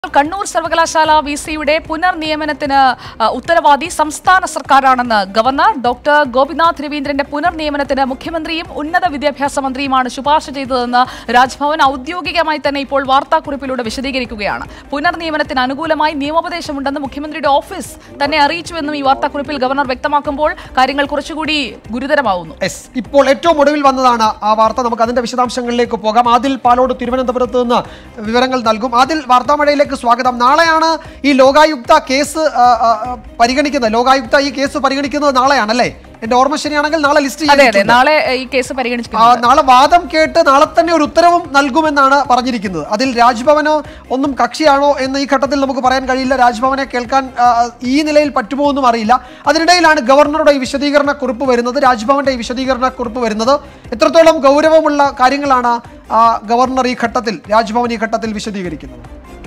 കണ്ണൂർ സർവകലാശാല വി സിയുടെ പുനർനിയമനത്തിന് അ, ഉത്തരവാദി സംസ്ഥാന സർക്കാരാണെന്ന് ഗവർണർ ഡോക്ടർ ഗോപിനാഥ് രവീന്ദ്രന്റെ പുനർനിയമനത്തിന് മുഖ്യമന്ത്രിയും ഉന്നത വിദ്യാഭ്യാസ മന്ത്രിയുമാണ് ശുപാർശ ചെയ്തതെന്ന് രാജ്ഭവൻ ഔദ്യോഗികമായി തന്നെ ഇപ്പോൾ വാർത്താക്കുറിപ്പിലൂടെ വിശദീകരിക്കുകയാണ് പുനർനിയമനത്തിന് അനുകൂലമായി നിയമോപദേശമുണ്ടെന്ന് മുഖ്യമന്ത്രിയുടെ ഓഫീസ് തന്നെ അറിയിച്ചുവെന്നും ഈ വാർത്താക്കുറിപ്പിൽ ഗവർണർ വ്യക്തമാക്കുമ്പോൾ കാര്യങ്ങൾ കുറച്ചുകൂടി ഗുരുതരമാവുന്നു എസ് ഇപ്പോൾ ഏറ്റവും ഒടുവിൽ വന്നതാണ് ആ വാർത്ത നമുക്ക് അതിന്റെ വിശദാംശങ്ങളിലേക്ക് പോകാം ആദിൽ പാലോട് തിരുവനന്തപുരത്ത് നിന്ന് വിവരങ്ങൾ നൽകും ആദിൽ വാർത്താമഴയിലേക്ക് സ്വാഗതം നാളെയാണ് ഈ ലോകായുക്ത കേസ് ആ, ആ, ആ, പരിഗണിക്കുന്നത് ലോകായുക്ത ഈ കേസ് പരിഗണിക്കുന്നത് നാളെയാണല്ലേ എന്റെ ഓർമ്മ ശരിയാണെങ്കിൽ നാളെ ലിസ്റ്റ് അതെ അതെ ചെയ്തിട്ടുണ്ട്. നാളെ എ, ഈ കേസ് ആ, പരിഗണിച്ചിട്ടുണ്ട് നാളെ വാദം കേട്ട് നാളെ തന്നെ ഒരു ഉത്തരവും നൽകുമെന്നാണ് പറഞ്ഞിരിക്കുന്നത് അതിൽ രാജ്ഭവനോ ഒന്നും കക്ഷിയാണോ എന്ന് ഈ ഘട്ടത്തിൽ നമുക്ക് പറയാൻ കഴിയില്ല രാജ്ഭവനെ കേൾക്കാൻ ആ, ഈ നിലയിൽ പറ്റുമോ എന്നും അറിയില്ല അതിനിടയിലാണ് ഗവർണറുടെ ഈ വിശദീകരണ കുറിപ്പ് വരുന്നത് രാജ്ഭവന്റെ ഈ വിശദീകരണ കുറിപ്പ് വരുന്നത് എത്രത്തോളം ഗൗരവമുള്ള കാര്യങ്ങളാണ് ആ, ഗവർണർ ഈ ഘട്ടത്തിൽ രാജ്ഭവൻ ഈ ഘട്ടത്തിൽ വിശദീകരിക്കുന്നത്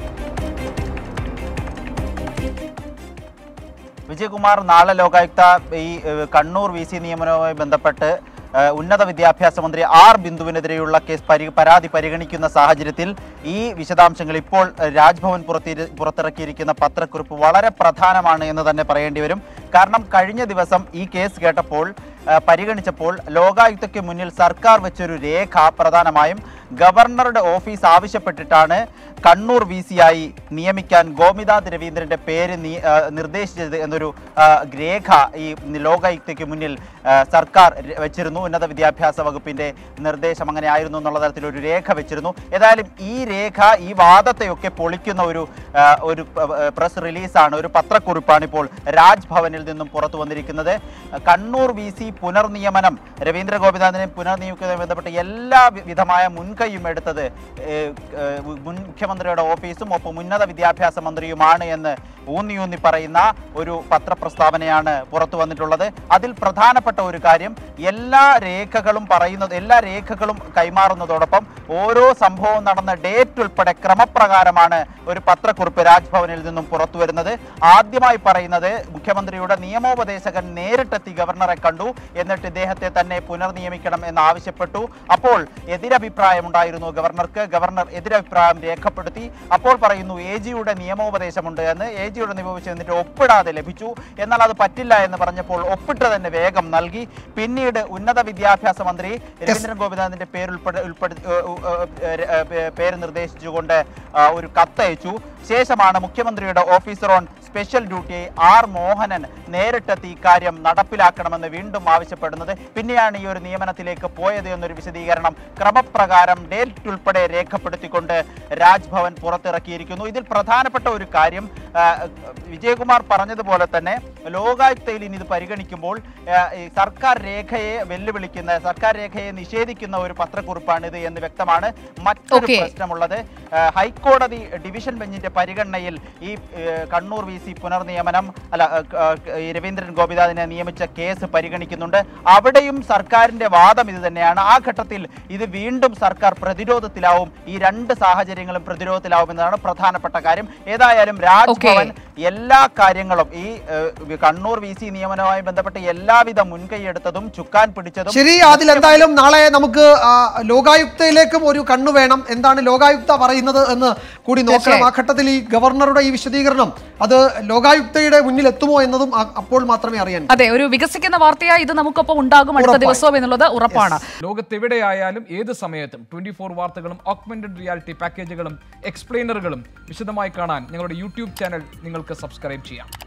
വിജയകുമാർ നാളെ ലോകായുക്ത ഈ ഏഹ്, കണ്ണൂർ വി സി നിയമനവുമായി ബന്ധപ്പെട്ട് ഏഹ്, ഉന്നത വിദ്യാഭ്യാസ മന്ത്രി ആർ ബിന്ദുവിനെതിരെയുള്ള കേസ് പരി പരാതി പരിഗണിക്കുന്ന സാഹചര്യത്തിൽ ഈ വിശദാംശങ്ങൾ ഇപ്പോൾ ഏഹ്, രാജ്ഭവൻ പുറത്തിരി പുറത്തിറക്കിയിരിക്കുന്ന പത്രക്കുറിപ്പ് വളരെ പ്രധാനമാണ് എന്ന് തന്നെ പറയേണ്ടി വരും കാരണം കഴിഞ്ഞ ദിവസം ഈ കേസ് കേട്ടപ്പോൾ ഏഹ്, പരിഗണിച്ചപ്പോൾ ലോകായുക്തയ്ക്ക് മുന്നിൽ സർക്കാർ വെച്ചൊരു രേഖ പ്രധാനമായും ഗവർണറുടെ ഓഫീസ് ആവശ്യപ്പെട്ടിട്ടാണ് കണ്ണൂർ വി സി ആയി നിയമിക്കാൻ ഗോമിനാഥ് രവീന്ദ്രന്റെ പേര് നീ- ആ, നിർദ്ദേശിച്ചത് എന്നൊരു ആ, രേഖ ഈ ലോകായുക്തയ്ക്ക് മുന്നിൽ ആ, സർക്കാർ ര- വെച്ചിരുന്നു ഉന്നത വിദ്യാഭ്യാസ വകുപ്പിന്റെ നിർദ്ദേശം അങ്ങനെ ആയിരുന്നു എന്നുള്ള തരത്തിലൊരു രേഖ വെച്ചിരുന്നു ഏതായാലും ഈ രേഖ ഈ വാദത്തെയൊക്കെ പൊളിക്കുന്ന ഒരു ആ, ഒരു പ- പ- പ്രസ് റിലീസാണ് ഒരു പത്രക്കുറിപ്പാണ് ഇപ്പോൾ രാജ്ഭവനിൽ നിന്നും പുറത്തു വന്നിരിക്കുന്നത് കണ്ണൂർ വി സി പുനർനിയമനം രവീന്ദ്ര ഗോപിനാഥിനെ പുനർനിയമിക്കുന്നതുമായി ബന്ധപ്പെട്ട് എല്ലാ വി- വിധമായ മുൻകൈയും എടുത്തത് ഏഹ്, ഏഹ്, മുൻ മുഖ്യമന്ത്രിയുടെ ഓഫീസും ഒപ്പം ഉന്നത വിദ്യാഭ്യാസ മന്ത്രിയുമാണ് എന്ന് ഊന്നി ഊന്നി പറയുന്ന ഒരു പത്രപ്രസ്താവനയാണ് പുറത്തു വന്നിട്ടുള്ളത് അതിൽ പ്രധാനപ്പെട്ട ഒരു കാര്യം എല്ലാ രേഖകളും പറയുന്നത് എല്ലാ രേഖകളും കൈമാറുന്നതോടൊപ്പം ഓരോ സംഭവവും നടന്ന ഡേറ്റ് ഉൾപ്പെടെ ക്രമപ്രകാരമാണ് ഒരു പത്രക്കുറിപ്പ് രാജ്ഭവനിൽ നിന്നും പുറത്തു വരുന്നത് ആദ്യമായി പറയുന്നത് മുഖ്യമന്ത്രിയുടെ നിയമോപദേശകൻ നേരിട്ടെത്തി ഗവർണറെ കണ്ടു എന്നിട്ട് ഇദ്ദേഹത്തെ തന്നെ പുനർനിയമിക്കണം എന്ന് ആവശ്യപ്പെട്ടു അപ്പോൾ എതിരഭിപ്രായമുണ്ടായിരുന്നു ഗവർണർക്ക് ഗവർണർ എതിരഭിപ്രായം രേഖപ്പെടുത്തി അപ്പോൾ പറയുന്നു എ ജിയുടെ നിയമോപദേശമുണ്ട് എന്ന് എ ജിയുടെ നിയമോപദേശം എന്നിട്ട് ഒപ്പിടാതെ ലഭിച്ചു എന്നാൽ അത് പറ്റില്ല എന്ന് പറഞ്ഞപ്പോൾ ഒപ്പിട്ട് തന്നെ വേഗം നൽകി പിന്നീട് ഉന്നത വിദ്യാഭ്യാസ മന്ത്രി രവീന്ദ്രൻ ഗോപിനാഥിന്റെ പേര് ഉൾപ്പെടെ ഉൾപ്പെടുത്തി ഏ, ഏ, ഏ, ഏ, പേര് നിർദ്ദേശിച്ചുകൊണ്ട് ആ, ഒരു കത്തയച്ചു ശേഷമാണ് മുഖ്യമന്ത്രിയുടെ officer on special duty R Mohanan നേരിട്ടെത്തി ഇക്കാര്യം നടപ്പിലാക്കണമെന്ന് വീണ്ടും ആവശ്യപ്പെടുന്നത് പിന്നെയാണ് ഈ ഒരു നിയമനത്തിലേക്ക് പോയത് എന്നൊരു വിശദീകരണം ക്രമപ്രകാരം ഡേറ്റ് ഉൾപ്പെടെ രേഖപ്പെടുത്തിക്കൊണ്ട് രാജ്ഭവൻ പുറത്തിറക്കിയിരിക്കുന്നു ഇതിൽ പ്രധാനപ്പെട്ട ഒരു കാര്യം ആ, വിജയകുമാർ പറഞ്ഞതുപോലെ തന്നെ ലോകായുക്തയിൽ ഇനി ഇത് പരിഗണിക്കുമ്പോൾ ആ, ഈ സർക്കാർ രേഖയെ വെല്ലുവിളിക്കുന്ന സർക്കാർ രേഖയെ നിഷേധിക്കുന്ന ഒരു പത്രക്കുറിപ്പാണിത് എന്ന് വ്യക്തമാണ് മറ്റൊരു Okay. പ്രശ്നമുള്ളത് ആ, ഹൈക്കോടതി ഡിവിഷൻ ബെഞ്ചിന്റെ പരിഗണനയിൽ ഈ ഏ, കണ്ണൂർ വി സി പുനർനിയമനം അല്ല ആ, ആ, ഈ രവീന്ദ്രൻ ഗോപിനാഥിനെ നിയമിച്ച കേസ് പരിഗണിക്കുന്നുണ്ട് അവിടെയും സർക്കാരിന്റെ വാദം ഇത് തന്നെയാണ് ആ ഘട്ടത്തിൽ ഇത് വീണ്ടും സർക്കാർ പ്രതിരോധത്തിലാവും ഈ രണ്ട് സാഹചര്യങ്ങളും പ്രതിരോധത്തിലാവും എന്നതാണ് പ്രധാനപ്പെട്ട കാര്യം ഏതായാലും രാജ്ഭവൻ എല്ലാ കാര്യങ്ങളും ഈ ഏ, കണ്ണൂർ വി സി നിയമനവുമായി ബന്ധപ്പെട്ട് എല്ലാവിധ മുൻകൈയെടുത്തതും ചുക്കാൻ പിടിച്ചതും ശരി അതിൽ എന്തായാലും നാളെ നമുക്ക് ആ, ലോകായുക്തയിലേക്കും ഒരു കണ്ണു വേണം എന്താണ് ലോകായുക്ത പറയുന്നത് എന്ന് കൂടി നോക്കണം ആ തീർച്ചയായും. ഘട്ടത്തിൽ ഈ ഗവർണറുടെ ഈ വിശദീകരണം അത് ലോകായുക്തയുടെ മുന്നിൽ എത്തുമോ എന്നതും ആ- അപ്പോൾ മാത്രമേ അറിയാൻ അതെ ഒരു വികസിക്കുന്ന വാർത്തയായി ഇത് നമുക്കൊപ്പം ഉണ്ടാകും അടുത്ത ഉറപ്പായും. ദിവസവും എന്നുള്ളത് ഉറപ്പാണ് ലോകത്തെവിടെയായാലും ഏത് സമയത്തും ട്വന്റി ഫോർ വാർത്തകളും ഓഗ്മെന്റഡ് റിയാലിറ്റി പാക്കേജുകളും എക്സ്പ്ലെയിനറുകളും വിശദമായി കാണാൻ ഞങ്ങളുടെ യൂട്യൂബ് ചാനൽ നിങ്ങൾക്ക് സബ്സ്ക്രൈബ് ചെയ്യാം